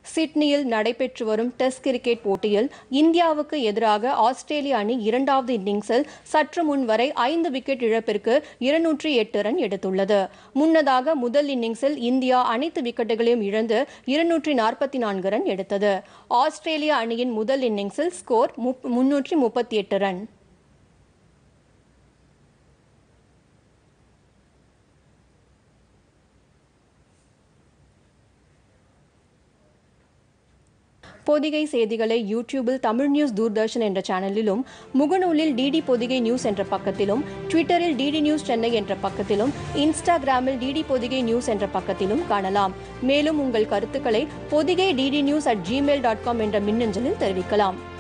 சிட்னியில் நடைபெற்று வரும் டெஸ்ட் கிரிக்கெட் போட்டியில் இந்தியாவுக்கு எதிராக ஆஸ்திரேலிய அணி இரண்டாவது இன்னிங்ஸில் சற்று முன் வரை ஐந்து விக்கெட் இழப்பிற்கு இருநூற்றி எட்டு ரன் எடுத்துள்ளது முன்னதாக முதல் இன்னிங்ஸில் இந்தியா அனைத்து விக்கெட்டுகளையும் இழந்து இருநூற்றி நாற்பத்தி நான்கு ரன் எடுத்தது ஆஸ்திரேலிய அணியின் முதல் இன்னிங்ஸில் ஸ்கோர் முன்னூற்றி முப்பத்தி எட்டு ரன் பொதிகை செய்திகளை யூடியூபில் தமிழ் நியூஸ் தூர்தர்ஷன் என்ற சேனலிலும் முகநூலில் டிடி பொதிகை நியூஸ் என்ற பக்கத்திலும் ட்விட்டரில் டிடி நியூஸ் சென்னை என்ற பக்கத்திலும் இன்ஸ்டாகிராமில் டிடி பொதிகை நியூஸ் என்ற பக்கத்திலும் காணலாம் மேலும் உங்கள் கருத்துக்களை Podhigai DD news at Gmail dot com என்ற மின்னஞ்சலில் தெரிவிக்கலாம்